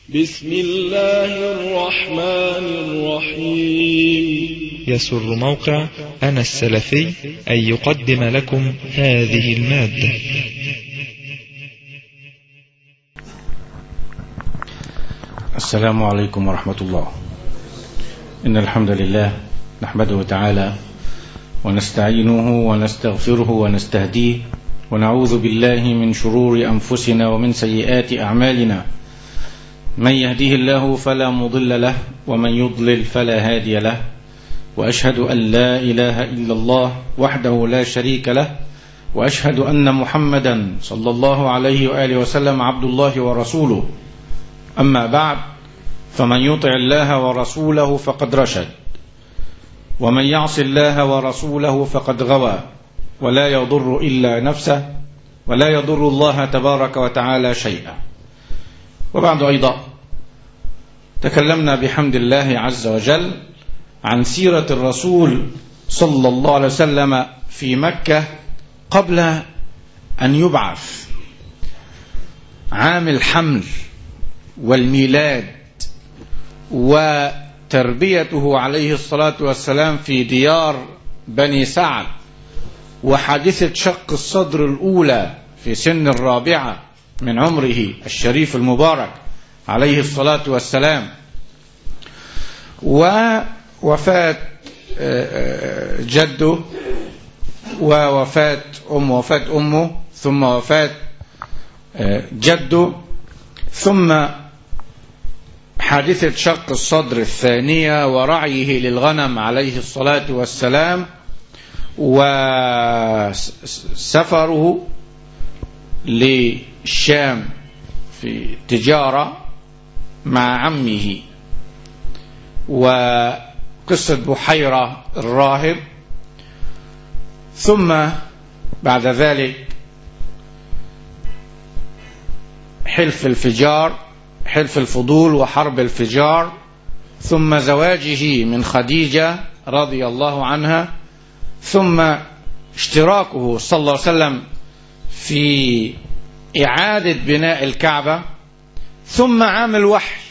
بسم الله الرحمن الرحيم يسر موقع أنا السلفي أن يقدم لكم هذه المادة السلام عليكم ورحمة الله إن الحمد لله نحمده تعالى ونستعينه ونستغفره ونستهديه ونعوذ بالله من شرور أنفسنا ومن سيئات أعمالنا من يهديه الله فلا مضل له ومن يضلل فلا هادي له وأشهد أن لا إله إلا الله وحده لا شريك له وأشهد أن محمدا صلى الله عليه وآله وسلم عبد الله ورسوله أما بعد فمن يطع الله ورسوله فقد رشد ومن يعص الله ورسوله فقد غوى ولا يضر إلا نفسه ولا يضر الله تبارك وتعالى شيئا وبعد أيضا تكلمنا بحمد الله عز وجل عن سيرة الرسول صلى الله عليه وسلم في مكة قبل أن يبعث عام الحمل والميلاد وتربيته عليه الصلاة والسلام في ديار بني سعد وحادثة شق الصدر الأولى في سن الرابعة من عمره الشريف المبارك عليه الصلاة والسلام ووفاة جده ووفاة أم وفاة أمه ثم وفاة جده ثم حادثة شق الصدر الثانية ورعيه للغنم عليه الصلاة والسلام وسفره للشام في تجارة مع عمه وقصة بحيرة الراهب ثم بعد ذلك حلف الفجار حلف الفضول وحرب الفجار ثم زواجه من خديجة رضي الله عنها ثم اشتراكه صلى الله عليه وسلم في إعادة بناء الكعبة ثم عام الوحي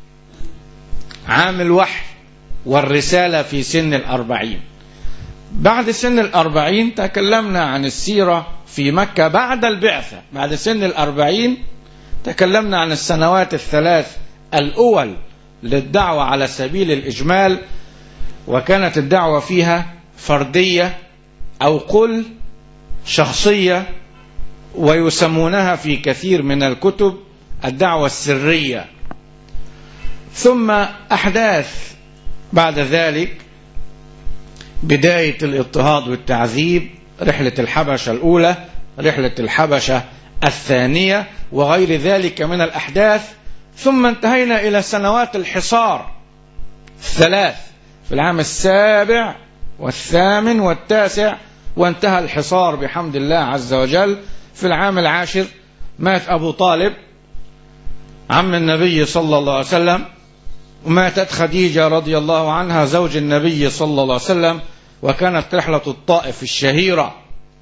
عام الوحي والرسالة في سن الأربعين بعد سن الأربعين تكلمنا عن السيرة في مكة بعد البعثة بعد سن الأربعين تكلمنا عن السنوات الثلاث الأول للدعوة على سبيل الإجمال وكانت الدعوة فيها فردية أو قل شخصية ويسمونها في كثير من الكتب الدعوة السرية ثم أحداث بعد ذلك بداية الاضطهاد والتعذيب رحلة الحبشة الأولى رحلة الحبشة الثانية وغير ذلك من الأحداث ثم انتهينا إلى سنوات الحصار الثلاث في العام السابع والثامن والتاسع وانتهى الحصار بحمد الله عز وجل في العام العاشر مات أبو طالب عم النبي صلى الله عليه وسلم وماتت خديجة رضي الله عنها زوج النبي صلى الله عليه وسلم وكانت رحلة الطائف الشهيرة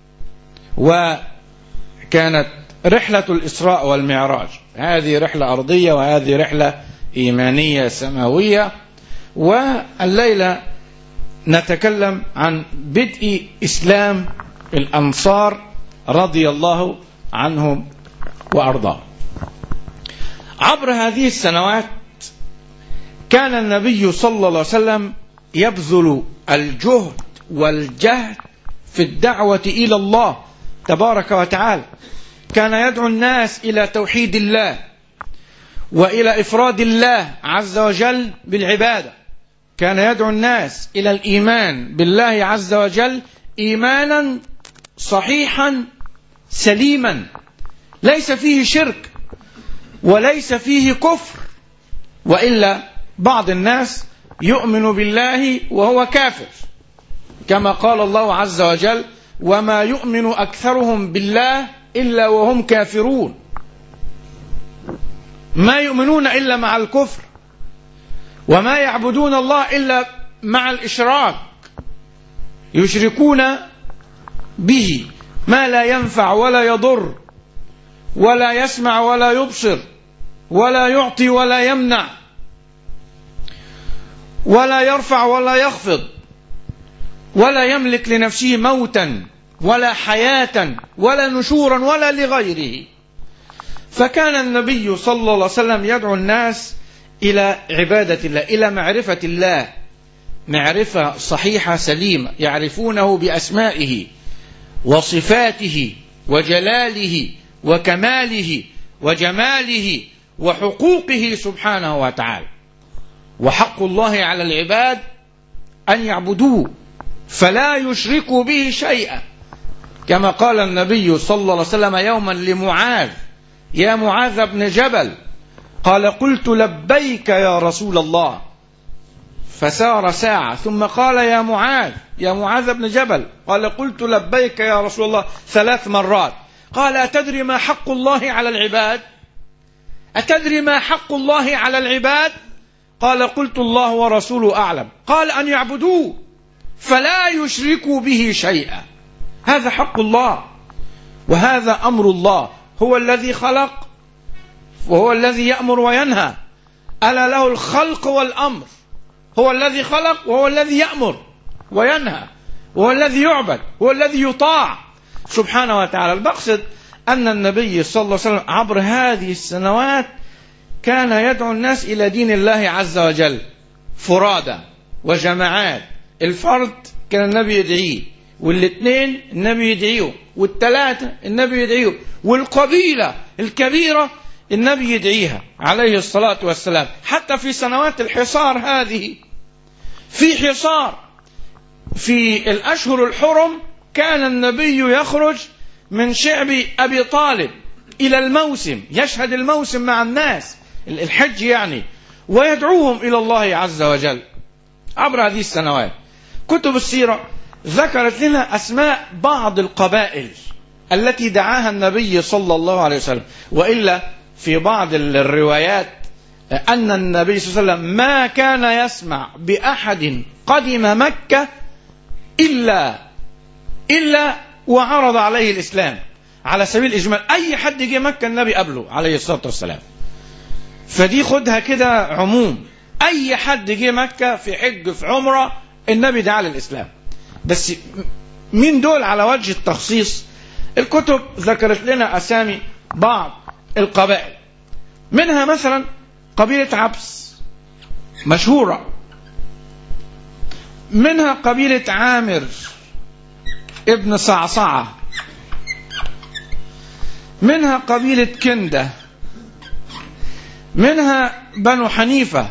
وكانت رحلة الإسراء والمعراج هذه رحلة أرضية وهذه رحلة إيمانية سماوية والليلة نتكلم عن بدء إسلام الأنصار رضي الله عنهم وأرضاهم عبر هذه السنوات كان النبي صلى الله عليه وسلم يبذل الجهد والجهد في الدعوة إلى الله تبارك وتعالى كان يدعو الناس إلى توحيد الله وإلى إفراد الله عز وجل بالعبادة كان يدعو الناس إلى الإيمان بالله عز وجل إيمانا صحيحا سليما ليس فيه شرك وليس فيه كفر وإلا بعض الناس يؤمن بالله وهو كافر كما قال الله عز وجل وما يؤمن أكثرهم بالله إلا وهم كافرون ما يؤمنون إلا مع الكفر وما يعبدون الله إلا مع الإشراك يشركون به ما لا ينفع ولا يضر ولا يسمع ولا يبصر ولا يعطي ولا يمنع ولا يرفع ولا يخفض ولا يملك لنفسه موتا ولا حياة ولا نشورا ولا لغيره فكان النبي صلى الله عليه وسلم يدعو الناس إلى عبادة الله إلى معرفة الله معرفة صحيحة سليمة يعرفونه بأسمائه وصفاته وجلاله وكماله وجماله وحقوقه سبحانه وتعالى وحق الله على العباد أن يعبدوه فلا يشركوا به شيئا كما قال النبي صلى الله عليه وسلم يوما لمعاذ يا معاذ بن جبل قال قلت لبيك يا رسول الله فسار ساعة ثم قال يا معاذ يا معاذ بن جبل قال قلت لبيك يا رسول الله ثلاث مرات قال أتدري ما حق الله على العباد أتدري ما حق الله على العباد قال قلت الله ورسوله أعلم قال أن يعبدوه فلا يشركوا به شيئا هذا حق الله وهذا أمر الله هو الذي خلق وهو الذي يأمر وينهى ألا له الخلق والأمر هو الذي خلق وهو الذي يأمر وينهى وهو الذي يعبد هو الذي يطاع سبحانه وتعالى المقصد أن النبي صلى الله عليه وسلم عبر هذه السنوات كان يدعو الناس إلى دين الله عز وجل فرادى وجماعات الفرد كان النبي يدعيه والاثنين النبي يدعيه والثلاثة النبي يدعيه والقبيلة الكبيرة النبي يدعيها عليه الصلاة والسلام حتى في سنوات الحصار هذه في حصار في الأشهر الحرم كان النبي يخرج من شعب أبي طالب إلى الموسم يشهد الموسم مع الناس الحج يعني ويدعوهم إلى الله عز وجل عبر هذه السنوات كتب السيرة ذكرت لنا أسماء بعض القبائل التي دعاها النبي صلى الله عليه وسلم وإلا في بعض الروايات أن النبي صلى الله عليه وسلم ما كان يسمع بأحد قدم مكة إلا إلا وعرض عليه الإسلام على سبيل الإجمال أي حد جه مكة النبي قبله عليه الصلاة والسلام فدي خدها كده عموم أي حد جه مكة في حج في عمرة النبي دعا للإسلام بس مين دول على وجه التخصيص الكتب ذكرت لنا أسامي بعض القبائل منها مثلا قبيلة عبس مشهورة منها قبيلة عامر ابن صعصعة منها قبيلة كندة منها بنو حنيفة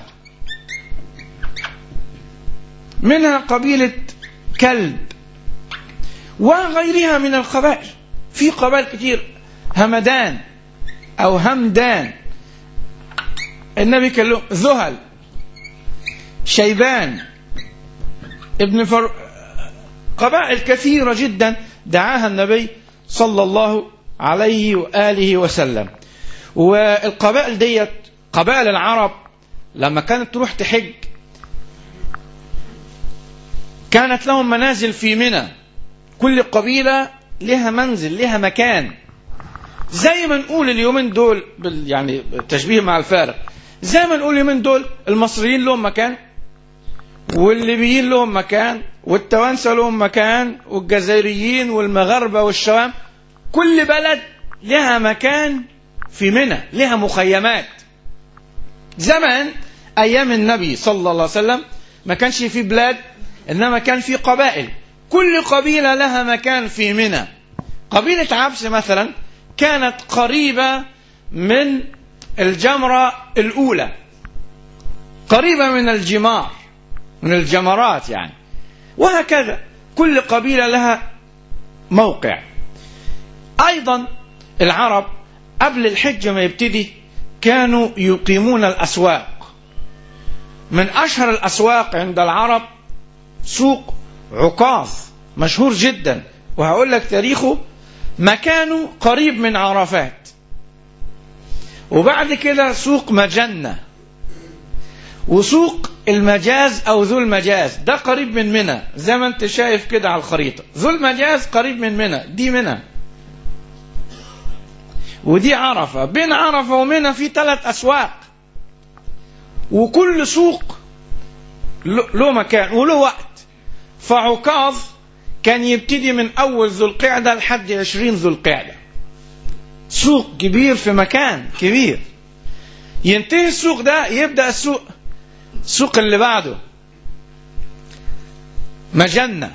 منها قبيلة كلب وغيرها من القبائل في قبائل كتير همدان أو همدان النبي كان له ذهل شيبان ابن فر... قبائل كثيرة جدا دعاها النبي صلى الله عليه وآله وسلم والقبائل ديت قبائل العرب لما كانت تروح تحج كانت لهم منازل في منى كل قبيلة لها منزل لها مكان زي ما نقول اليومين دول بال يعني تشبيه مع الفارق زي ما نقول اليومين دول المصريين لهم مكان والليبيين لهم مكان والتوانسة لهم مكان والجزائريين والمغاربة والشوام كل بلد لها مكان في منى لها مخيمات زمان أيام النبي صلى الله عليه وسلم ما كانش في بلاد إنما كان في قبائل كل قبيلة لها مكان في منى قبيلة عبس مثلا كانت قريبة من الجمرة الأولى قريبة من الجمار من الجمرات يعني وهكذا كل قبيلة لها موقع أيضا العرب قبل الحج ما يبتدي كانوا يقيمون الأسواق من أشهر الأسواق عند العرب سوق عكاظ مشهور جدا وهقول لك تاريخه مكانه قريب من عرفات وبعد كده سوق مجنة وسوق المجاز أو ذو المجاز ده قريب من منى زي ما انت شايف كده على الخريطة ذو المجاز قريب من منى دي منى ودي عرفة بين عرفة ومنى في ثلاث أسواق وكل سوق له مكان وله وقت فعكاظ كان يبتدي من أول ذو القعدة لحد عشرين ذو القعدة سوق كبير في مكان كبير ينتهي السوق ده يبدأ السوق السوق اللي بعده مجنة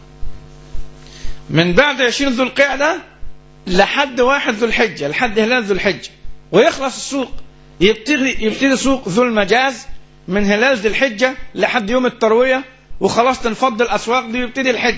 من بعد عشرين ذو القعدة لحد واحد ذو الحجة لحد هلال ذو الحجة ويخلص السوق يبتدي يبتدي سوق ذو المجاز من هلال ذي الحجة لحد يوم التروية وخلاص تنفض الأسواق دي ويبتدي الحج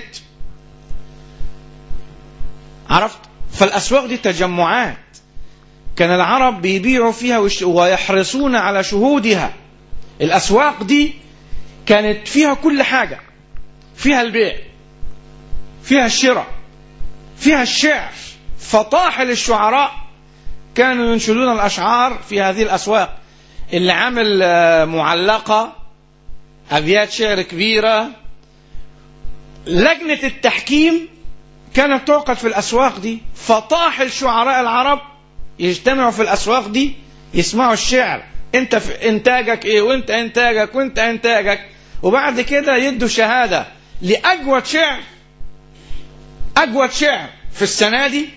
عرفت فالأسواق دي تجمعات كان العرب بيبيعوا فيها ويحرصون على شهودها الأسواق دي كانت فيها كل حاجة فيها البيع فيها الشراء فيها الشعر فطاحل الشعراء كانوا ينشدون الأشعار في هذه الأسواق اللي عامل معلقة أبيات شعر كبيرة لجنة التحكيم كانت تعقد في الأسواق دي فطاحل شعراء العرب يجتمعوا في الأسواق دي يسمعوا الشعر انت في انتاجك ايه وانت انتاجك وانت انتاجك وبعد كده يدوا شهادة لأجود شعر أجود شعر في السنة دي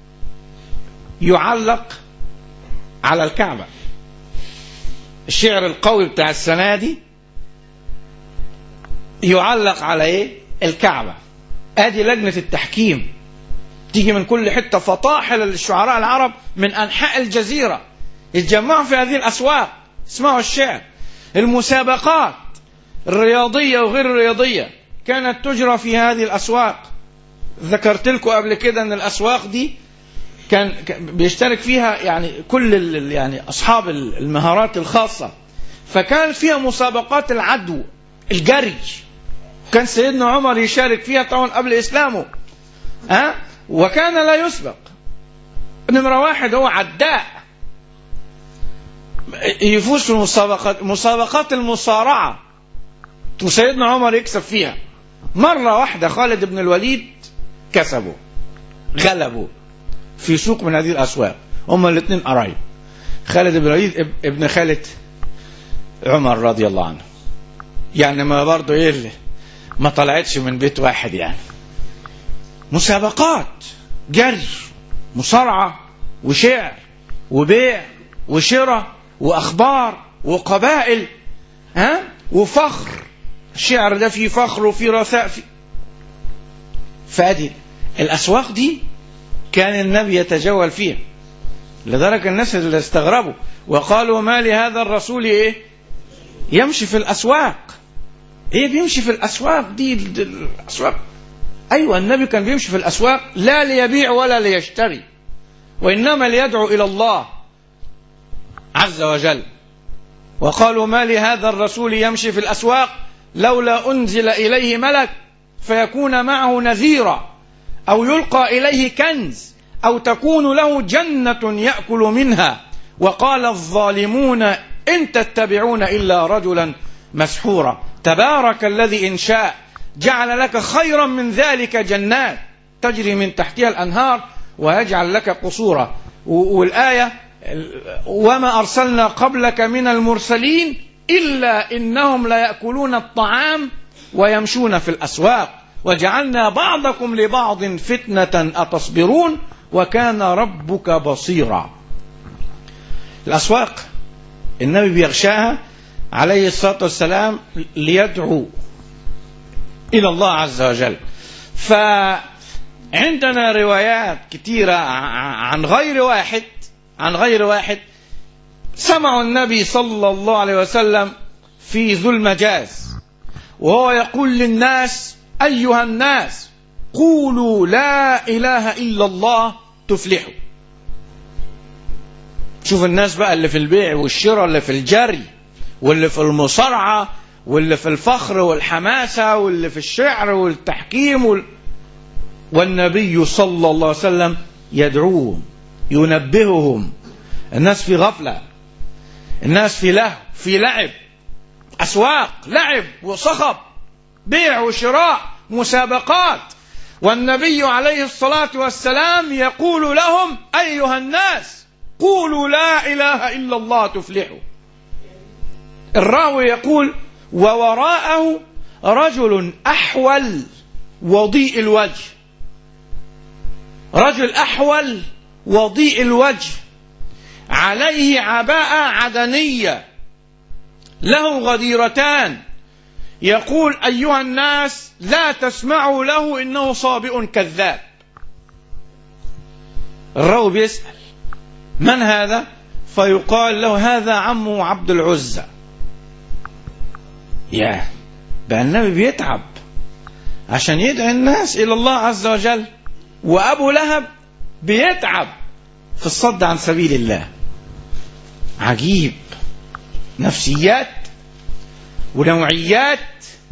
يعلق على الكعبة الشعر القوي بتاع السنة دي يعلق على ايه الكعبة ادي لجنة التحكيم تيجي من كل حتة فطاحل الشعراء العرب من انحاء الجزيرة يتجمعوا في هذه الاسواق اسمعوا الشعر المسابقات الرياضية وغير الرياضية كانت تجرى في هذه الاسواق ذكرت لكم قبل كده ان الاسواق دي كان بيشترك فيها يعني كل يعني اصحاب المهارات الخاصه فكان فيها مسابقات العدو الجري كان سيدنا عمر يشارك فيها طبعا قبل اسلامه ها أه؟ وكان لا يسبق نمره واحد هو عداء يفوز في المسابقات مسابقات المصارعه وسيدنا عمر يكسب فيها مره واحده خالد بن الوليد كسبوا غلبوا في سوق من هذه الاسواق هما الاثنين قرايب خالد بن الوليد ابن خالة عمر رضي الله عنه يعني ما برضه ايه اللي ما طلعتش من بيت واحد يعني مسابقات جري مصارعة وشعر وبيع وشراء واخبار وقبائل ها وفخر الشعر ده فيه فخر وفيه رثاء فيه فادي الاسواق دي كان النبي يتجول فيها لذلك الناس اللي استغربوا وقالوا ما لهذا الرسول ايه يمشي في الاسواق ايه بيمشي في الاسواق دي الاسواق ايوه النبي كان بيمشي في الاسواق لا ليبيع ولا ليشتري وانما ليدعو الى الله عز وجل وقالوا ما لهذا الرسول يمشي في الاسواق لولا انزل اليه ملك فيكون معه نذيرا أو يلقى إليه كنز أو تكون له جنة يأكل منها وقال الظالمون إن تتبعون إلا رجلا مسحورا تبارك الذي إن شاء جعل لك خيرا من ذلك جنات تجري من تحتها الأنهار ويجعل لك قصورا والآية وما أرسلنا قبلك من المرسلين إلا إنهم ليأكلون الطعام ويمشون في الأسواق وجعلنا بعضكم لبعض فتنة أتصبرون وكان ربك بصيرا الأسواق النبي بيغشاها عليه الصلاة والسلام ليدعو إلى الله عز وجل فعندنا روايات كثيرة عن غير واحد عن غير واحد سمعوا النبي صلى الله عليه وسلم في ذو المجاز وهو يقول للناس أيها الناس قولوا لا إله إلا الله تفلحوا شوف الناس بقى اللي في البيع والشراء اللي في الجري واللي في المصارعة واللي في الفخر والحماسة واللي في الشعر والتحكيم وال... والنبي صلى الله عليه وسلم يدعوهم ينبههم الناس في غفلة الناس في لهو في لعب أسواق لعب وصخب بيع وشراء مسابقات والنبي عليه الصلاة والسلام يقول لهم أيها الناس قولوا لا إله إلا الله تفلحوا الراوي يقول ووراءه رجل أحول وضيء الوجه رجل أحول وضيء الوجه عليه عباءة عدنية له غديرتان يقول أيها الناس لا تسمعوا له إنه صابئ كذاب الراوي بيسأل من هذا فيقال له هذا عمه عبد العزة يا بقى النبي بيتعب عشان يدعي الناس إلى الله عز وجل وأبو لهب بيتعب في الصد عن سبيل الله عجيب نفسيات ونوعيات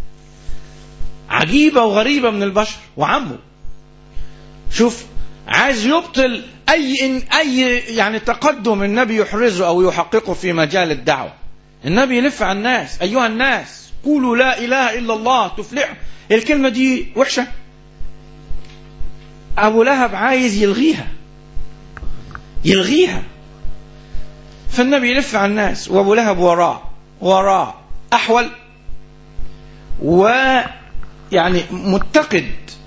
عجيبة وغريبة من البشر وعمه شوف عايز يبطل أي أي يعني تقدم النبي يحرزه أو يحققه في مجال الدعوة النبي يلف على الناس أيها الناس قولوا لا إله إلا الله تفلحوا الكلمة دي وحشة أبو لهب عايز يلغيها يلغيها فالنبي يلف على الناس وأبو لهب وراه وراه أحول ويعني متقد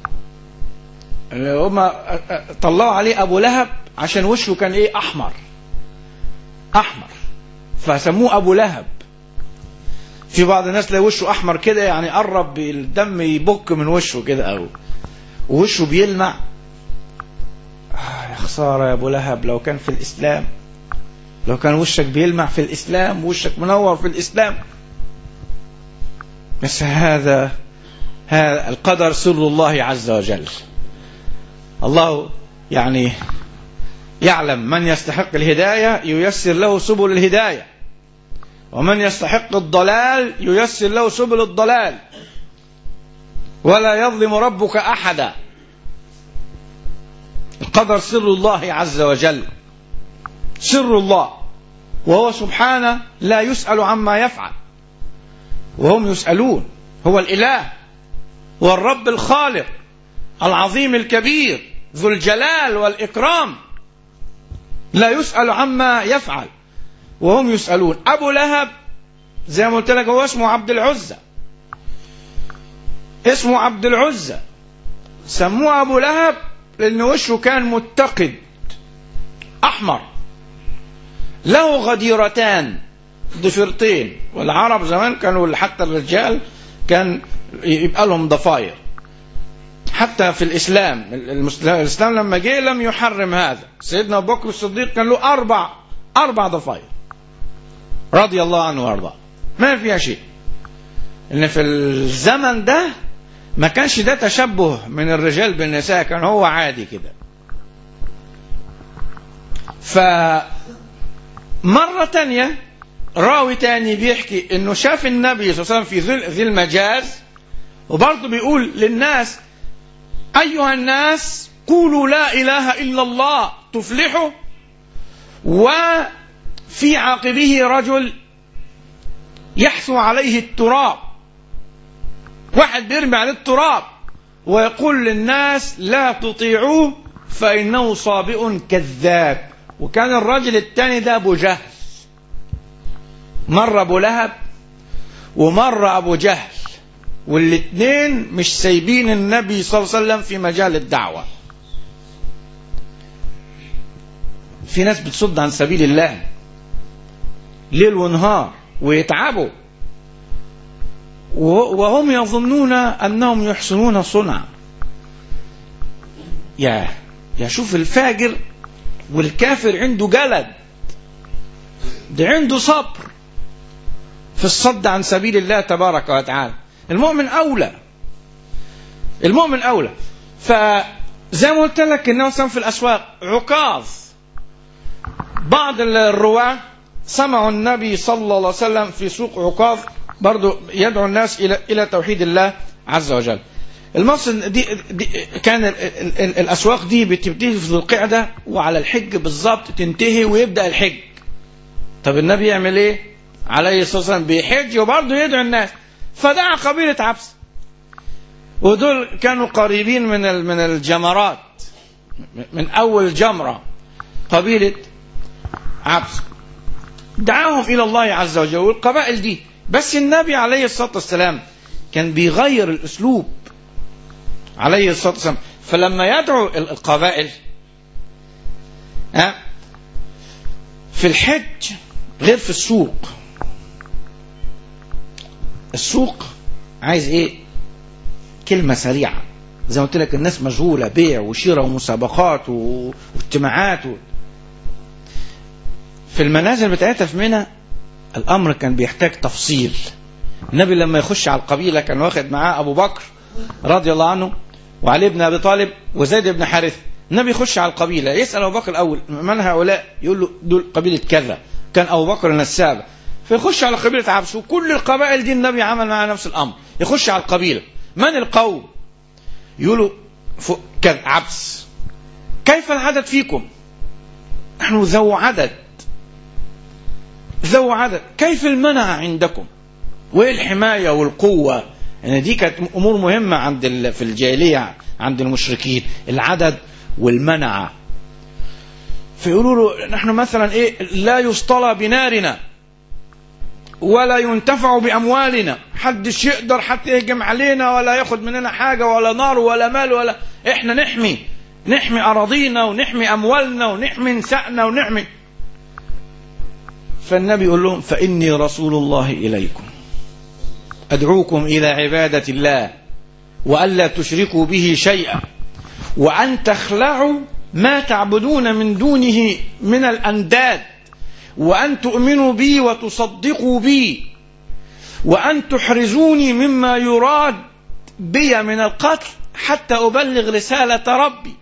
هما طلعوا عليه أبو لهب عشان وشه كان إيه أحمر أحمر فسموه أبو لهب في بعض الناس تلاقي وشه أحمر كده يعني قرب الدم يبك من وشه كده أو ووشه بيلمع آه يا خسارة يا أبو لهب لو كان في الإسلام لو كان وشك بيلمع في الإسلام ووشك منور في الإسلام بس هذا هذا القدر سر الله عز وجل الله يعني يعلم من يستحق الهداية ييسر له سبل الهداية ومن يستحق الضلال ييسر له سبل الضلال ولا يظلم ربك أحدا القدر سر الله عز وجل سر الله وهو سبحانه لا يسأل عما يفعل وهم يسألون هو الإله هو الرب الخالق العظيم الكبير ذو الجلال والإكرام لا يسأل عما يفعل وهم يسألون أبو لهب زي ما قلت لك هو اسمه عبد العزة اسمه عبد العزة سموه أبو لهب لأن وشه كان متقد أحمر له غديرتان ضفيرتين والعرب زمان كانوا حتى الرجال كان يبقى لهم ضفاير حتى في الإسلام الإسلام لما جه لم يحرم هذا سيدنا أبو بكر الصديق كان له أربع أربع ضفاير رضي الله عنه وارضاه ما فيها شيء ان في الزمن ده ما كانش ده تشبه من الرجال بالنساء كان هو عادي كده ف مرة تانية راوي تاني بيحكي انه شاف النبي صلى الله عليه وسلم في ذي المجاز وبرضه بيقول للناس ايها الناس قولوا لا اله الا الله تفلحوا وفي عاقبه رجل يحثو عليه التراب واحد بيرمي عليه التراب ويقول للناس لا تطيعوه فإنه صابئ كذاب وكان الرجل الثاني ده أبو جهل مر أبو لهب ومر أبو جهل والاثنين مش سايبين النبي صلى الله عليه وسلم في مجال الدعوة في ناس بتصد عن سبيل الله ليل ونهار ويتعبوا وهم يظنون أنهم يحسنون صنعا يا يا شوف الفاجر والكافر عنده جلد ده عنده صبر في الصد عن سبيل الله تبارك وتعالى المؤمن أولى المؤمن أولى فزي ما قلت لك النبي صلى في الأسواق عكاظ بعض الرواة سمعوا النبي صلى الله عليه وسلم في سوق عكاظ برضو يدعو الناس إلى إلى توحيد الله عز وجل المقصد دي, دي كان ال ال الأسواق دي بتبتدي في ذو القعدة وعلى الحج بالظبط تنتهي ويبدأ الحج طب النبي يعمل ايه عليه الصلاة والسلام بيحج وبرضه يدعو الناس فدعا قبيلة عبس ودول كانوا قريبين من ال- من الجمرات من اول جمره قبيله عبس دعاهم الى الله عز وجل والقبائل دي بس النبي عليه الصلاه والسلام كان بيغير الاسلوب عليه الصلاه والسلام فلما يدعو ال- القبائل ها في الحج غير في السوق السوق عايز ايه كلمة سريعة زي ما قلت لك الناس مشغولة بيع وشراء ومسابقات و- واجتماعات و... في المنازل بتاعتها في منى الأمر كان بيحتاج تفصيل النبي لما يخش على القبيلة كان واخد معاه أبو بكر رضي الله عنه وعلي بن أبي طالب وزيد بن حارثة النبي يخش على القبيلة يسأل أبو بكر الأول من هؤلاء يقول له دول قبيلة كذا كان أبو بكر النسابة فيخش على قبيلة عبس وكل القبائل دي النبي عمل معها نفس الأمر يخش على القبيلة من القوم يقولوا فوق كذا عبس كيف العدد فيكم نحن ذو عدد ذو عدد كيف المنع عندكم وايه الحمايه والقوه يعني دي كانت امور مهمه عند ال- في الجاهليه عند المشركين العدد والمنعه فيقولوا له نحن مثلا ايه لا يصطلى بنارنا ولا ينتفع باموالنا حدش يقدر حتى يهجم علينا ولا ياخد مننا حاجه ولا نار ولا مال ولا احنا نحمي نحمي اراضينا ونحمي اموالنا ونحمي نسائنا ونحمي فالنبي يقول لهم فاني رسول الله اليكم ادعوكم الى عباده الله والا تشركوا به شيئا وان تخلعوا ما تعبدون من دونه من الانداد وأن تؤمنوا بي وتصدقوا بي وأن تحرزوني مما يراد بي من القتل حتى أبلغ رسالة ربي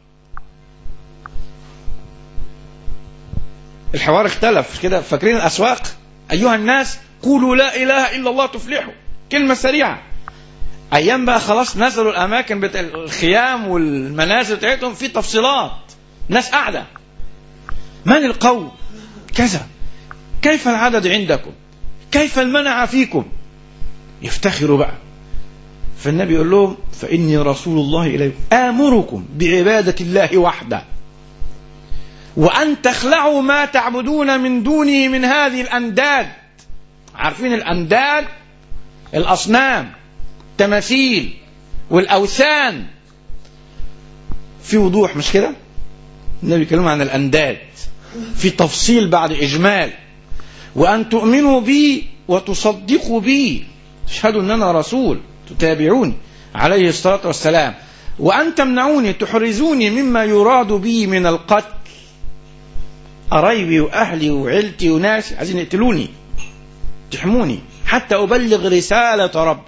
الحوار اختلف كده فاكرين الأسواق أيها الناس قولوا لا إله إلا الله تفلحوا كلمة سريعة أيام بقى خلاص نزلوا الأماكن بتاع الخيام والمنازل بتاعتهم في تفصيلات ناس قاعدة من القوم كذا كيف العدد عندكم كيف المنع فيكم يفتخروا بقى فالنبي يقول لهم فإني رسول الله إليكم آمركم بعبادة الله وحده وأن تخلعوا ما تعبدون من دونه من هذه الأنداد عارفين الأنداد الأصنام تماثيل والأوثان في وضوح مش كده النبي يكلموا عن الأنداد في تفصيل بعد إجمال وأن تؤمنوا بي وتصدقوا بي تشهدوا أن أنا رسول تتابعوني عليه الصلاة والسلام وأن تمنعوني تحرزوني مما يراد بي من القتل قرايبي وأهلي وعيلتي وناسي عايزين يقتلوني تحموني حتى أبلغ رسالة ربي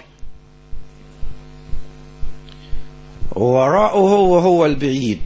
وراءه وهو البعيد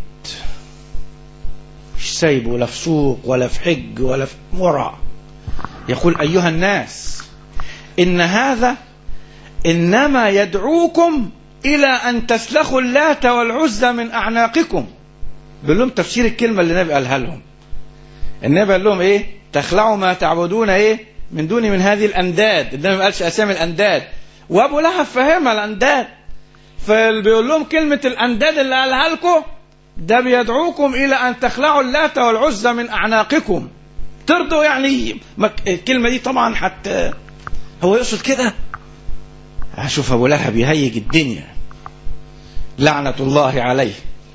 مش سايبه لا في سوق ولا في حج ولا في وراء يقول أيها الناس إن هذا إنما يدعوكم إلى أن تسلخوا اللات والعزى من أعناقكم بيقول لهم تفسير الكلمة اللي النبي قالها لهم النبي قال لهم إيه تخلعوا ما تعبدون إيه من دون من هذه الأنداد النبي ما قالش أسامي الأنداد وأبو لهب فهمها الأنداد فبيقول لهم كلمة الأنداد اللي قالها لكم ده بيدعوكم إلى أن تخلعوا اللات والعزى من أعناقكم ترضوا يعني مك... الكلمة دي طبعا حتى هو يقصد كده هشوف أبو لهب يهيج الدنيا لعنة الله عليه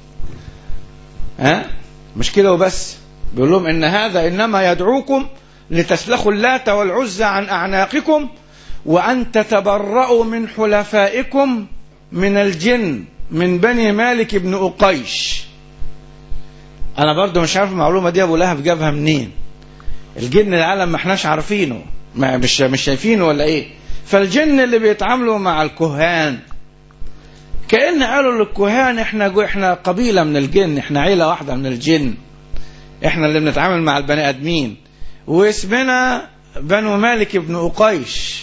ها مش كده وبس بيقول لهم إن هذا إنما يدعوكم لتسلخوا اللات والعزى عن أعناقكم وأن تتبرأوا من حلفائكم من الجن من بني مالك بن أقيش أنا برضو مش عارف المعلومة دي أبو لهب جابها منين الجن العالم ما احناش عارفينه ما مش مش شايفينه ولا ايه فالجن اللي بيتعاملوا مع الكهان كأن قالوا للكهان احنا جو احنا قبيلة من الجن احنا عيلة واحدة من الجن احنا اللي بنتعامل مع البني ادمين واسمنا بنو مالك بن أقيش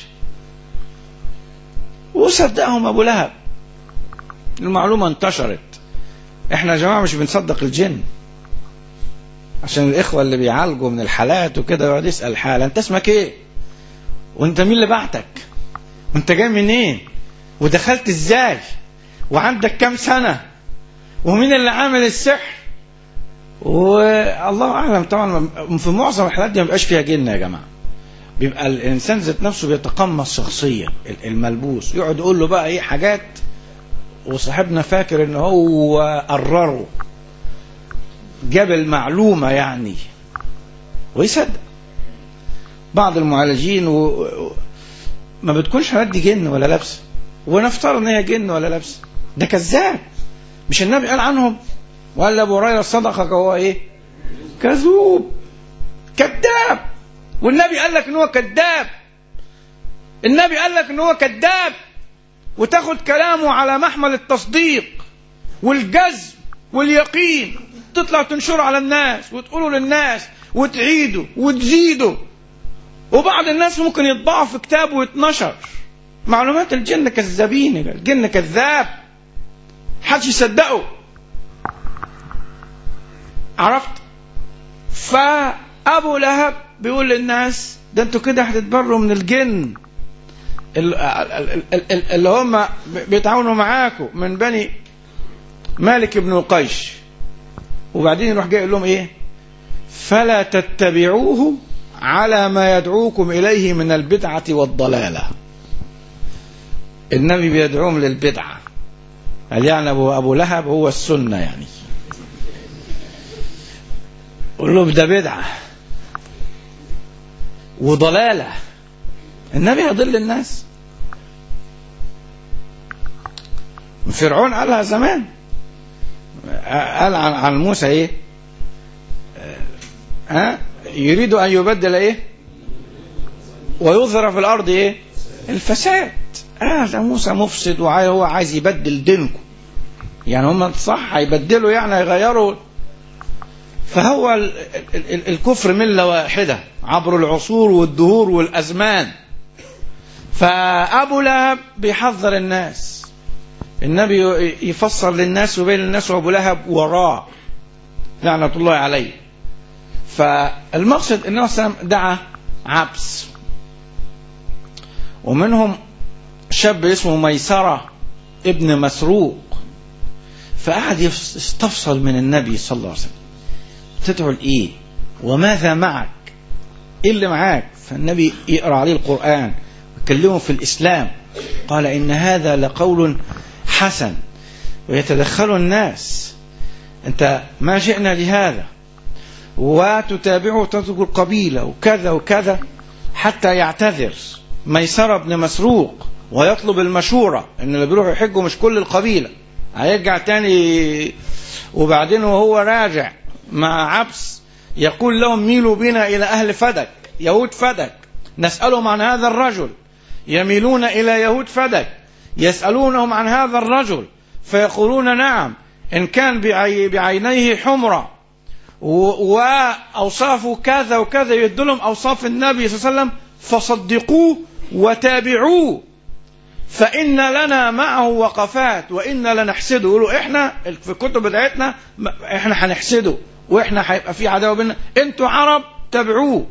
وصدقهم ابو لهب المعلومة انتشرت احنا يا جماعة مش بنصدق الجن عشان الاخوة اللي بيعالجوا من الحالات وكده يقعد يسأل حالة انت اسمك ايه وانت مين اللي بعتك وانت جاي منين ودخلت ازاي وعندك كم سنة ومين اللي عامل السحر والله اعلم طبعا في معظم الحالات دي ما بيبقاش فيها جن يا جماعه بيبقى الانسان ذات نفسه بيتقمص شخصيه الملبوس يقعد يقول له بقى ايه حاجات وصاحبنا فاكر ان هو قرره جاب المعلومه يعني ويصدق بعض المعالجين و... و- ما بتكونش حالات دي جن ولا لابسه ونفترض ان هي جن ولا لابسه ده كذاب مش النبي قال عنهم ولا ابو هريره صدقك هو ايه كذوب كذاب والنبي قال لك ان هو كذاب النبي قال لك ان هو كذاب وتاخد كلامه على محمل التصديق والجزم واليقين تطلع تنشره على الناس وتقوله للناس وتعيده وتزيده وبعض الناس ممكن يطبعوا في كتاب ويتنشر معلومات الجن كذابين الجن كذاب حدش يصدقه عرفت فابو لهب بيقول للناس ده انتوا كده هتتبروا من الجن ال- ال- ال- ال- اللي هم بيتعاونوا معاكم من بني مالك بن قيش وبعدين يروح جاي يقول لهم ايه فلا تتبعوه على ما يدعوكم اليه من البدعه والضلاله النبي بيدعوهم للبدعه قال يعني ابو ابو لهب هو السنه يعني قول لهم ده بدعه وضلاله النبي هيضل الناس فرعون قالها زمان قال عن عن موسى ايه ها يريد ان يبدل ايه ويظهر في الارض ايه الفساد اه ده موسى مفسد وهو عايز يبدل دينكم يعني هم صح هيبدلوا يعني هيغيروا فهو ال ال ال الكفر ملة واحدة عبر العصور والدهور والأزمان فأبو لهب بيحذر الناس النبي يفسر للناس وبين الناس وأبو لهب وراه لعنة الله عليه فالمقصد النبي صلى الله عليه وسلم دعا عبس ومنهم شاب اسمه ميسرة ابن مسروق فقعد يستفصل من النبي صلى الله عليه وسلم تدعو لإيه وماذا معك إيه اللي معاك فالنبي يقرأ عليه القرآن ويكلمه في الإسلام قال إن هذا لقول حسن ويتدخل الناس أنت ما جئنا لهذا وتتابعه تترك القبيلة وكذا وكذا حتى يعتذر ميسرة بن مسروق ويطلب المشورة ان اللي بيروحوا يحجوا مش كل القبيلة هيرجع تاني وبعدين وهو راجع مع عبس يقول لهم ميلوا بنا إلى أهل فدك يهود فدك نسألهم عن هذا الرجل يميلون إلى يهود فدك يسألونهم عن هذا الرجل فيقولون نعم إن كان بعي بعينيه حمرة وأوصافه كذا وكذا يدلهم أوصاف النبي صلى الله عليه وسلم فصدقوه وتابعوه فإن لنا معه وقفات وإن لنحسده يقولوا إحنا في الكتب بتاعتنا إحنا هنحسده وإحنا هيبقى في عداوة بيننا أنتوا عرب تابعوه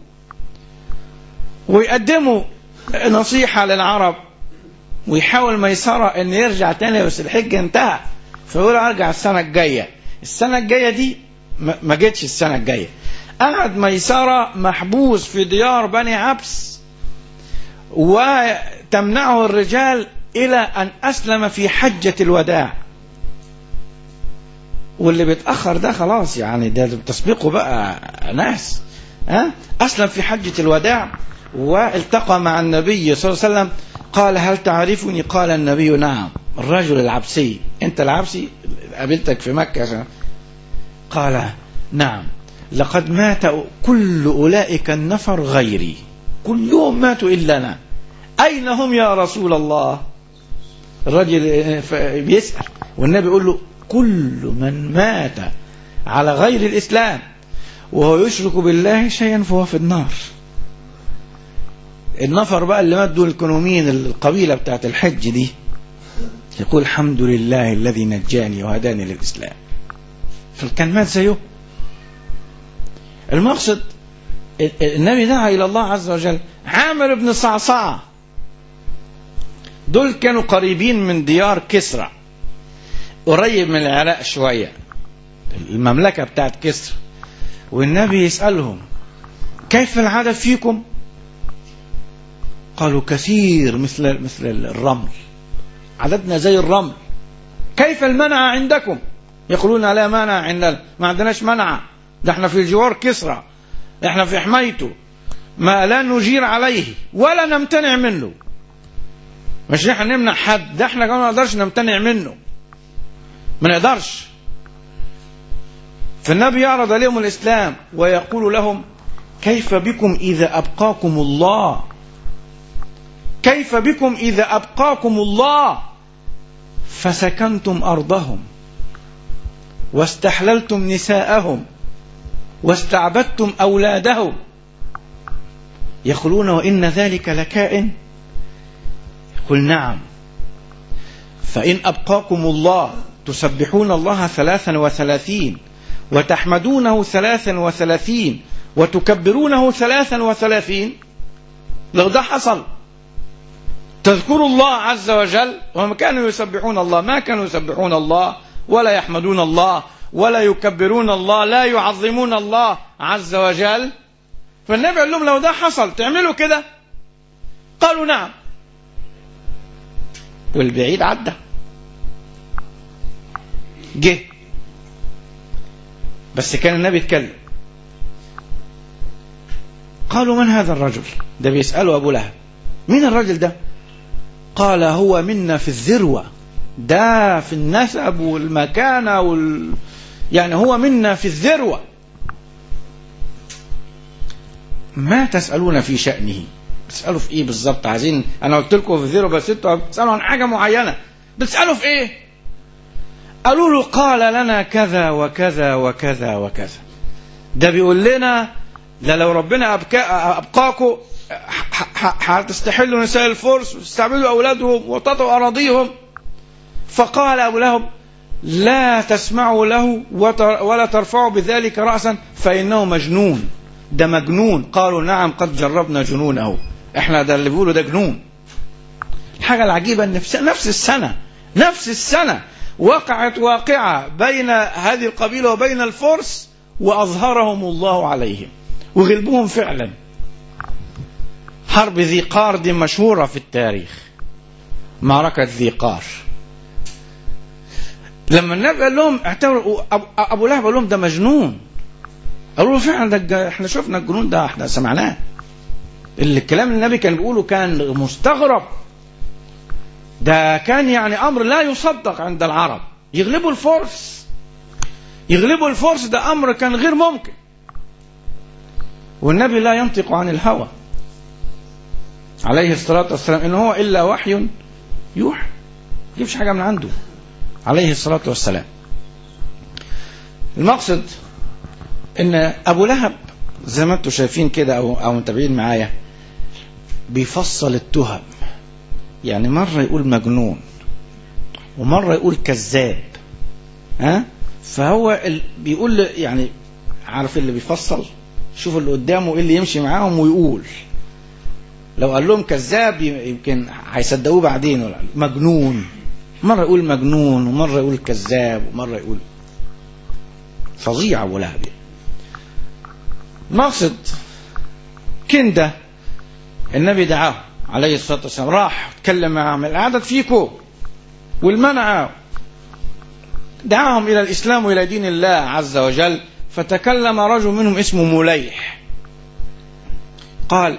ويقدموا نصيحة للعرب ويحاول ميسرة ان يرجع تاني بس الحج انتهى فيقول ارجع السنة الجاية السنة الجاية دي ما جتش السنة الجاية قعد ميسرة محبوس في ديار بني عبس وتمنعه الرجال إلى أن أسلم في حجة الوداع واللي بيتأخر ده خلاص يعني ده تسبيقه بقى ناس ها أسلم في حجة الوداع والتقى مع النبي صلى الله عليه وسلم قال هل تعرفني قال النبي نعم الرجل العبسي انت العبسي قابلتك في مكة عشان قال نعم لقد مات كل أولئك النفر غيري كلهم ماتوا إلا أنا أين هم يا رسول الله الرجل بيسأل والنبي يقول له كل من مات على غير الإسلام وهو يشرك بالله شيئا فهو في النار النفر بقى اللي مات دول الكنومين القبيلة بتاعت الحج دي يقول الحمد لله الذي نجاني وهداني للإسلام فكان مات زيه المقصد النبي دعا إلى الله عز وجل عامر بن صعصعة دول كانوا قريبين من ديار كسرى قريب من العراق شوية المملكة بتاعت كسر والنبي يسألهم كيف العدد فيكم قالوا كثير مثل مثل الرمل عددنا زي الرمل كيف المنع عندكم يقولون لا منع عندنا ما عندناش منع ده احنا في جوار كسرى احنا في حمايته ما لا نجير عليه ولا نمتنع منه مش احنا نمنع حد ده احنا كمان ما نقدرش نمتنع منه ما نقدرش فالنبي يعرض عليهم الإسلام ويقول لهم كيف بكم إذا أبقاكم الله كيف بكم إذا أبقاكم الله فسكنتم أرضهم واستحللتم نساءهم واستعبدتم أولادهم يقولون وإن ذلك لكائن يقول نعم فإن أبقاكم الله تسبحون الله ثلاثا وثلاثين وتحمدونه ثلاثا وثلاثين وتكبرونه ثلاثا وثلاثين لو ده حصل تذكروا الله عز وجل وهم كانوا يسبحون الله ما كانوا يسبحون الله ولا يحمدون الله ولا يكبرون الله لا يعظمون الله عز وجل فالنبي قال لهم لو ده حصل تعملوا كده قالوا نعم والبعيد عدى جه بس كان النبي يتكلم قالوا من هذا الرجل ده بيسأله أبو لهب مين الرجل ده قال هو منا في الذروة ده في النسب والمكانة وال... يعني هو منا في الذروة ما تسألون في شأنه بتسألوا في ايه بالظبط عايزين انا قلت لكم في الذروة بس انتوا بتسألوا عن حاجة معينة بتسألوا في ايه قالوا له قال لنا كذا وكذا وكذا وكذا ده بيقول لنا ده لو ربنا أبكا أبقاكم هتستحلوا نساء الفرس وتستعبدوا أولادهم وتطوا أراضيهم فقال أبو لهب لا تسمعوا له ولا ترفعوا بذلك رأسا فإنه مجنون ده مجنون قالوا نعم قد جربنا جنونه احنا ده اللي بيقولوا ده جنون الحاجة العجيبة ان في نفس السنة نفس السنة وقعت واقعة بين هذه القبيلة وبين الفرس وأظهرهم الله عليهم وغلبوهم فعلا حرب ذي قار دي مشهورة في التاريخ معركة ذي قار لما النبي قال لهم اعتبروا ابو لهب قال لهم ده مجنون قالوا له فعلا ده احنا شفنا الجنون ده احنا سمعناه اللي الكلام اللي النبي كان بيقوله كان مستغرب ده كان يعني امر لا يصدق عند العرب يغلبوا الفرس يغلبوا الفرس ده امر كان غير ممكن والنبي لا ينطق عن الهوى عليه الصلاة والسلام إن هو إلا وحي يوحى يجيبش حاجة من عنده عليه الصلاة والسلام المقصد ان ابو لهب زي ما انتم شايفين كده او او متابعين معايا بيفصل التهم يعني مرة يقول مجنون ومرة يقول كذاب ها فهو ال... بيقول يعني عارف اللي بيفصل شوف اللي قدامه ايه اللي يمشي معاهم ويقول لو قال لهم كذاب يمكن هيصدقوه بعدين ولا مجنون مرة يقول مجنون ومرة يقول كذاب ومرة يقول فظيع أبو لهب مقصد كندة النبي دعاه عليه الصلاة والسلام راح اتكلم معهم العدد فيكم والمنع دعاهم إلى الإسلام وإلى دين الله عز وجل فتكلم رجل منهم اسمه مليح قال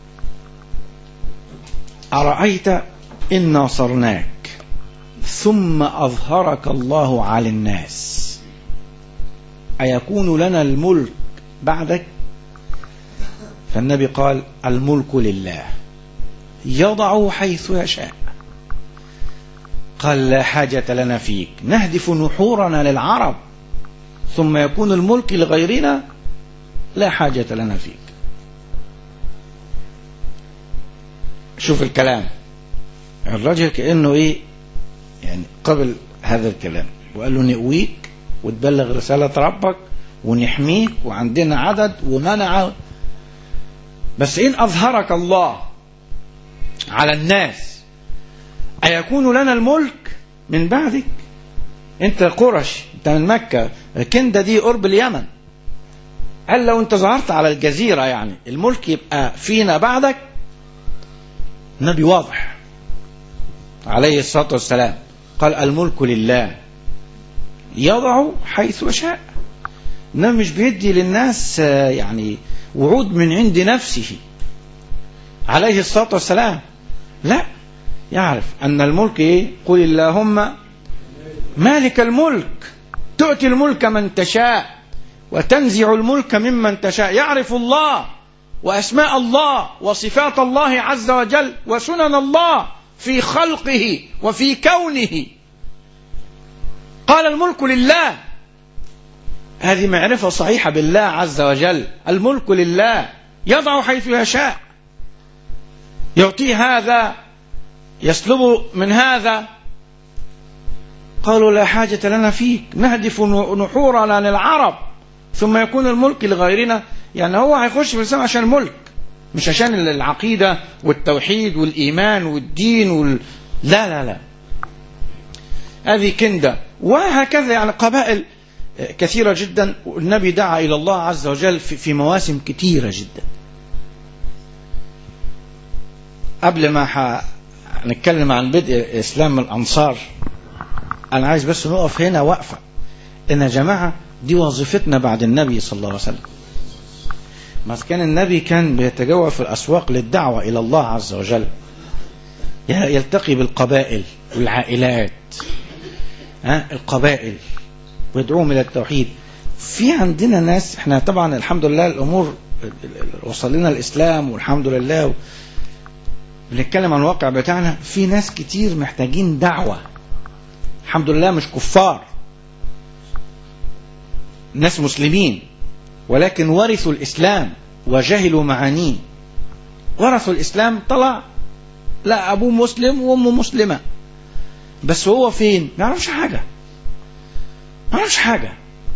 أرأيت إن ناصرناك ثم أظهرك الله على الناس أيكون لنا الملك بعدك فالنبي قال الملك لله يضع حيث يشاء قال لا حاجة لنا فيك نهدف نحورنا للعرب ثم يكون الملك لغيرنا لا حاجة لنا فيك شوف الكلام الرجل كأنه ايه يعني قبل هذا الكلام وقال له نقويك وتبلغ رسالة ربك ونحميك وعندنا عدد ومنع بس إن أظهرك الله على الناس أيكون لنا الملك من بعدك انت قرش انت من مكة كندة دي قرب اليمن قال لو انت ظهرت على الجزيرة يعني الملك يبقى فينا بعدك النبي واضح عليه الصلاة والسلام قال الملك لله يضع حيث يشاء النبي مش بيدي للناس آه، يعني وعود من عند نفسه عليه الصلاة والسلام لا يعرف أن الملك إيه قل اللهم مالك الملك تؤتي الملك من تشاء وتنزع الملك ممن تشاء يعرف الله وأسماء الله وصفات الله عز وجل وسنن الله في خلقه وفي كونه قال الملك لله هذه معرفة صحيحة بالله عز وجل الملك لله يضع حيث يشاء يعطيه هذا يسلب من هذا قالوا لا حاجة لنا فيك نهدف نحورنا للعرب ثم يكون الملك لغيرنا يعني هو هيخش في الإسلام عشان الملك مش عشان العقيدة والتوحيد والإيمان والدين وال... لا لا لا هذه كندة وهكذا يعني قبائل كثيرة جدا والنبي دعا إلى الله عز وجل في, في مواسم كثيرة جدا قبل ما ح... نتكلم عن بدء إسلام الأنصار أنا عايز بس نقف هنا وقفة إن يا جماعة دي وظيفتنا بعد النبي صلى الله عليه وسلم ما كان النبي كان بيتجول في الأسواق للدعوة إلى الله عز وجل يلتقي بالقبائل والعائلات ها القبائل ويدعوهم إلى التوحيد في عندنا ناس احنا طبعا الحمد لله الأمور وصل لنا الإسلام والحمد لله بنتكلم عن الواقع بتاعنا في ناس كتير محتاجين دعوة الحمد لله مش كفار ناس مسلمين ولكن ورثوا الإسلام وجهلوا معانيه ورثوا الإسلام طلع لا أبوه مسلم وأمه مسلمة بس هو فين ما يعرفش حاجة ما يعرفش حاجة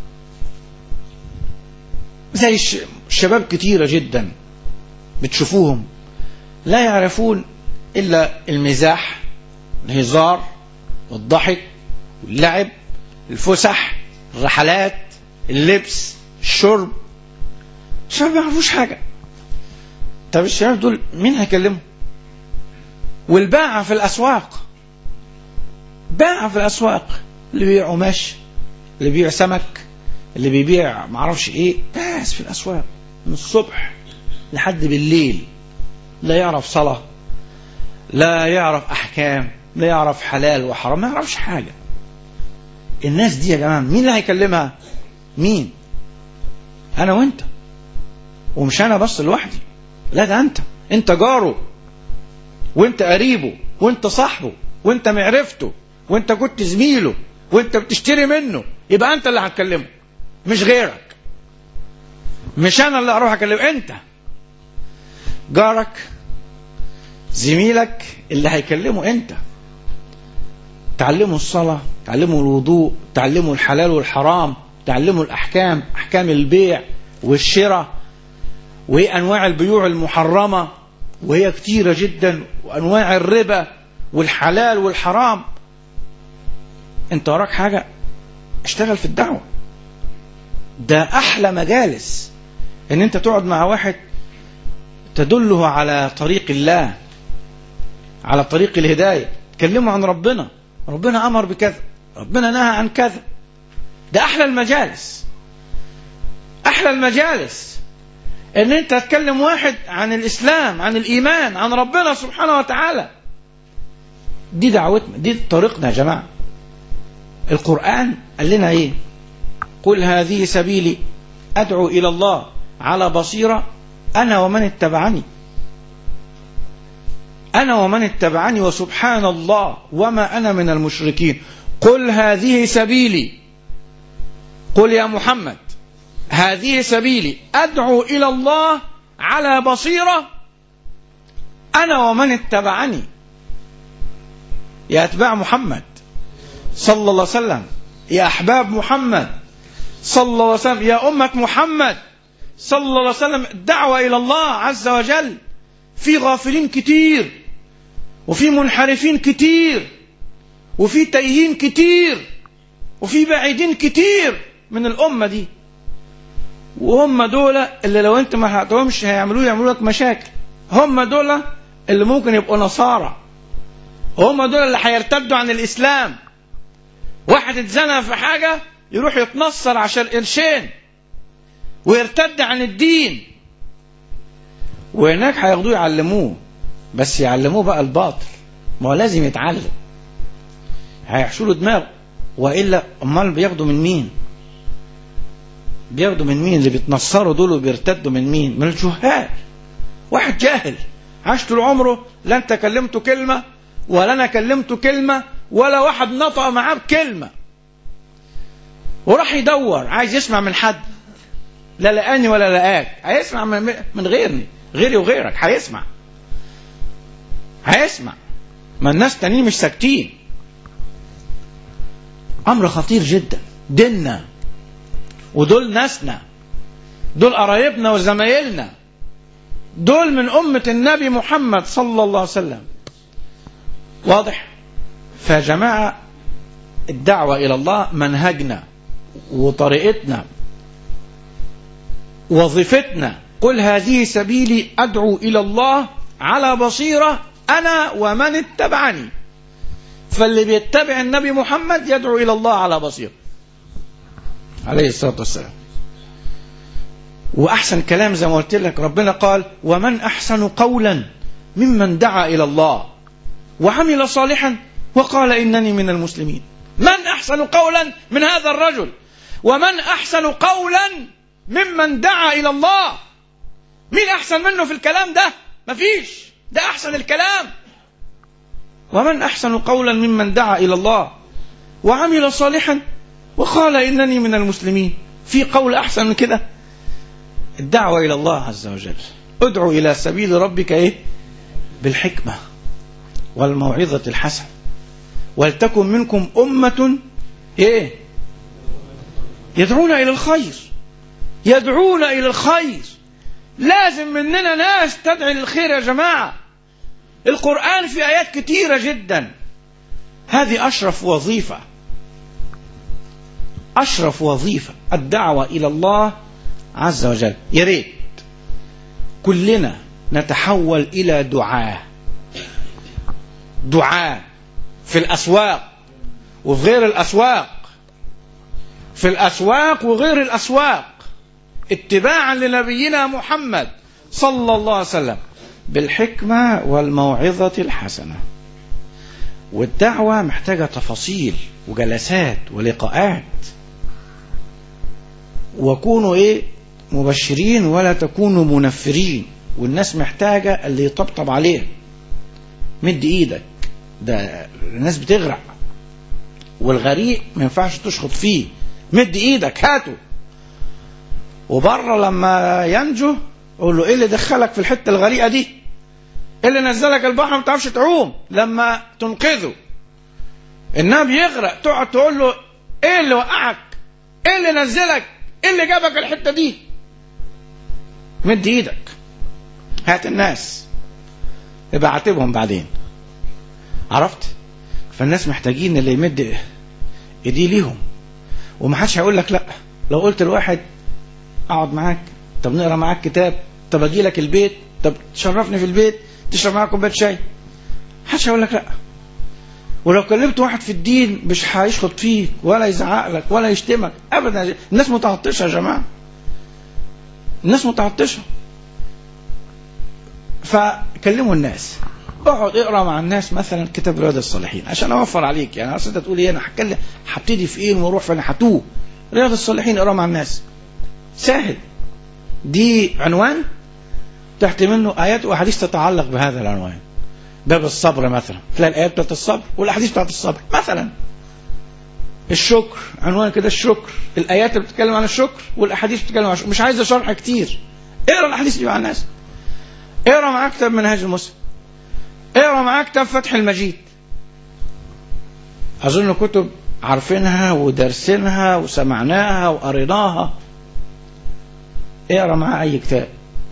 زي الشباب كتيرة جدا بتشوفوهم لا يعرفون إلا المزاح الهزار والضحك واللعب الفسح الرحلات اللبس الشرب الشباب ما يعرفوش حاجة طب الشباب دول مين هيكلمهم والباعة في الأسواق باعة في الأسواق اللي بيبيع قماش اللي بيبيع سمك اللي بيبيع معرفش ايه بس في الأسواق من الصبح لحد بالليل لا يعرف صلاة لا يعرف أحكام لا يعرف حلال وحرام ما يعرفش حاجة الناس دي يا جماعة مين اللي هيكلمها مين أنا وأنت ومش أنا بس لوحدي لا ده أنت أنت جاره وأنت قريبه وأنت صاحبه وأنت معرفته وأنت كنت زميله وأنت بتشتري منه يبقى أنت اللي هتكلمه مش غيرك مش أنا اللي هروح أكلمه أنت جارك زميلك اللي هيكلمه أنت تعلمه الصلاة تعلمه الوضوء تعلمه الحلال والحرام تعلمه الأحكام أحكام البيع والشراء وهي أنواع البيوع المحرمة وهي كتيرة جدا وأنواع الربا والحلال والحرام أنت وراك حاجة اشتغل في الدعوة ده أحلى مجالس إن أنت تقعد مع واحد تدله على طريق الله على طريق الهداية تكلمه عن ربنا ربنا أمر بكذا ربنا نهى عن كذا ده أحلى المجالس أحلى المجالس ان انت تكلم واحد عن الاسلام عن الايمان عن ربنا سبحانه وتعالى دي دعوتنا دي طريقنا يا جماعه القران قال لنا ايه قل هذه سبيلي ادعو الى الله على بصيره انا ومن اتبعني انا ومن اتبعني وسبحان الله وما انا من المشركين قل هذه سبيلي قل يا محمد هذه سبيلي أدعو إلى الله على بصيرة أنا ومن اتبعني يا أتباع محمد صلى الله عليه وسلم يا أحباب محمد صلى الله عليه وسلم يا أمة محمد صلى الله عليه وسلم الدعوة إلى الله عز وجل في غافلين كتير وفي منحرفين كتير وفي تايهين كتير وفي بعيدين كتير من الأمة دي وهم دول اللي لو انت ما حقتهمش هيعملوا يعملوا لك مشاكل هم دول اللي ممكن يبقوا نصارى هم دول اللي هيرتدوا عن الإسلام واحد اتزنى في حاجة يروح يتنصر عشان قرشين ويرتد عن الدين وهناك هياخدوه يعلموه بس يعلموه بقى الباطل ما هو لازم يتعلم هيحشوا له دماغه والا امال بياخدوا من مين بياخدوا من مين اللي بيتنصروا دول وبيرتدوا من مين من الجهال واحد جاهل عاش طول عمره لا انت كلمته كلمه ولا انا كلمته كلمه ولا واحد نطق معاه بكلمه وراح يدور عايز يسمع من حد لا لقاني ولا لقاك هيسمع من من غيرني غيري وغيرك هيسمع هيسمع ما الناس تانيين مش ساكتين امر خطير جدا ديننا ودول ناسنا دول قرايبنا وزمايلنا دول من أمة النبي محمد صلى الله عليه وسلم واضح فيا جماعة الدعوة إلى الله منهجنا وطريقتنا وظيفتنا قل هذه سبيلي أدعو إلى الله على بصيرة أنا ومن اتبعني فاللي بيتبع النبي محمد يدعو إلى الله على بصيرة عليه الصلاة والسلام وأحسن كلام زي ما قلت لك ربنا قال ومن أحسن قولا ممن دعا إلى الله وعمل صالحا وقال إنني من المسلمين من أحسن قولا من هذا الرجل ومن أحسن قولا ممن دعا إلى الله مين أحسن منه في الكلام ده مفيش ده أحسن الكلام ومن أحسن قولا ممن دعا إلى الله وعمل صالحا وقال إنني من المسلمين في قول أحسن من كده الدعوة إلى الله عز وجل ادعو إلى سبيل ربك إيه بالحكمة والموعظة الحسنة ولتكن منكم أمة إيه يدعون إلى الخير يدعون إلى الخير لازم مننا ناس تدعي للخير يا جماعة القرآن في آيات كتيرة جدا هذه أشرف وظيفة أشرف وظيفة الدعوة إلى الله عز وجل يا ريت كلنا نتحول إلى دعاة دعاة في الأسواق وفي غير الأسواق في الأسواق وغير الأسواق اتباعا لنبينا محمد صلى الله عليه وسلم بالحكمة والموعظة الحسنة والدعوة محتاجة تفاصيل وجلسات ولقاءات وكونوا ايه مبشرين ولا تكونوا منفرين والناس محتاجة اللي يطبطب عليها مد ايدك ده الناس بتغرق والغريق ما ينفعش تشخط فيه مد ايدك هاته وبره لما ينجو قول له ايه اللي دخلك في الحته الغريقه دي ايه اللي نزلك البحر ما تعرفش تعوم لما تنقذه انما بيغرق تقعد تقول له ايه اللي وقعك ايه اللي نزلك ايه اللي جابك الحته دي مد ايدك هات الناس يبقى عاتبهم بعدين عرفت فالناس محتاجين اللي يمد ايديه ليهم ومحدش هيقول لك لا لو قلت لواحد اقعد معاك طب نقرا معاك كتاب طب اجي لك البيت طب تشرفني في البيت تشرب معاك كوبايه شاي محدش هيقول لك لا ولو كلمت واحد في الدين مش هيشخط فيك ولا يزعق لك ولا يشتمك ابدا الناس متعطشه يا جماعه الناس متعطشه فكلموا الناس اقعد اقرا مع الناس مثلا كتاب رياض الصالحين عشان اوفر عليك يعني اصل انت تقول ايه انا هتكلم هبتدي في ايه واروح فين هتوه رياض الصالحين اقرا مع الناس سهل دي عنوان تحت منه ايات واحاديث تتعلق بهذا العنوان باب الصبر مثلا تلاقي الايات بتاعت الصبر والاحاديث بتاعت الصبر مثلا الشكر عنوان كده الشكر الايات اللي بتتكلم عن الشكر والاحاديث بتتكلم عن الشكر مش عايزه شرح كتير اقرا الاحاديث دي مع الناس اقرا معاه كتاب منهاج المسلم اقرا معاه كتاب فتح المجيد اظن كتب عارفينها ودارسينها وسمعناها وقريناها اقرا معاه اي كتاب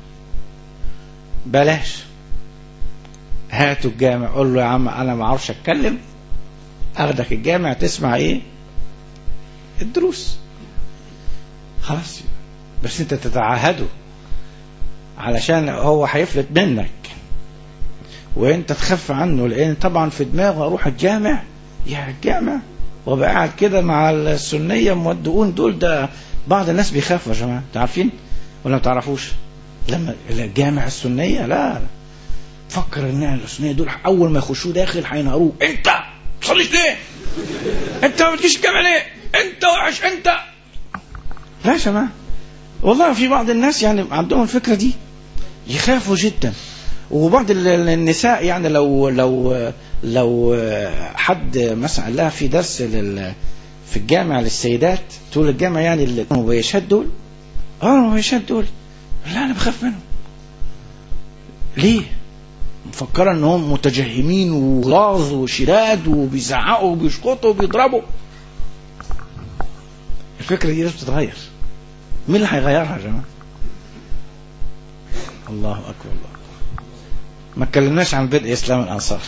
بلاش هاتوا الجامع قول له يا عم انا ما اعرفش اتكلم اخدك الجامع تسمع ايه الدروس خلاص بس انت تتعهده علشان هو هيفلت منك وانت تخف عنه لان طبعا في دماغه اروح الجامع يا الجامع وابقى قاعد كده مع السنيه مودعون دول ده بعض الناس بيخافوا يا جماعه انتوا عارفين ولا ما تعرفوش لما الجامع السنيه لا لا فكر ان السنيه دول اول ما يخشوا داخل هينهروه انت ما تصليش ليه؟ انت ما بتجيش الجامع ليه؟ انت وحش انت لا يا جماعه والله في بعض الناس يعني عندهم الفكره دي يخافوا جدا وبعض ال- النساء يعني لو لو لو حد مثلا قال لها في درس لل في الجامع للسيدات تقول الجامع يعني المبيشات دول اه المبيشات دول لا انا بخاف منهم ليه؟ مفكره ان هم متجهمين وغلاظ وشداد وبيزعقوا وبيشخطوا وبيضربوا الفكره دي لازم تتغير مين اللي هيغيرها يا جماعه؟ الله اكبر الله أكبر. ما اتكلمناش عن بدء اسلام الانصار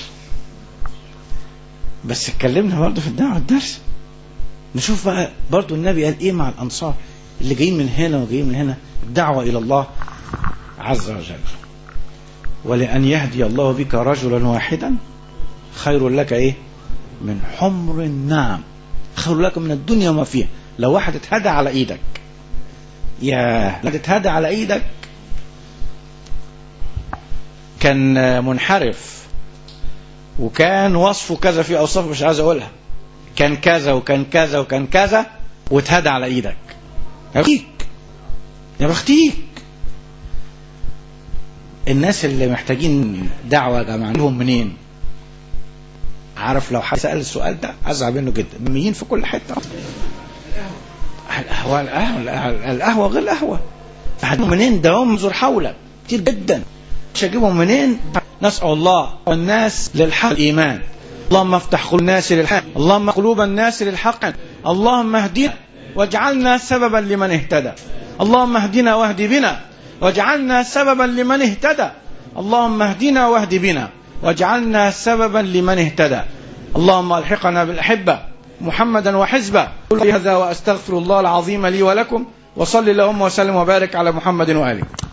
بس اتكلمنا برضه في الدعوه الدرس نشوف بقى برضه النبي قال ايه مع الانصار اللي جايين من هنا وجايين من هنا الدعوه الى الله عز وجل ولأن يهدي الله بك رجلا واحدا خير لك ايه من حمر النعم خير لك من الدنيا وما فيها لو واحد اتهدى على ايدك يا لو اتهدى على ايدك كان منحرف وكان وصفه كذا في اوصاف مش عايز اقولها كان كذا وكان كذا وكان كذا واتهدى على ايدك يا بختيك يا بختيك الناس اللي محتاجين دعوة يا جماعة نجيبهم منين؟ عارف لو حد سأل السؤال ده أزعل منه جدا ميين في كل حتة القهوة القهوة القهوة غير القهوة هتجيبهم منين ده هم زور حولك كتير جدا مش هجيبهم منين نسأل الله الناس للحق الإيمان اللهم افتح قلوب الناس للحق اللهم قلوب الناس للحق اللهم اهدنا واجعلنا سببا لمن اهتدى اللهم اهدنا واهد بنا واجعلنا سببا لمن اهتدى اللهم اهدنا واهد بنا واجعلنا سببا لمن اهتدى اللهم الحقنا بالاحبه محمدا وحزبه كل هذا واستغفر الله العظيم لي ولكم وصل اللهم وسلم وبارك على محمد واله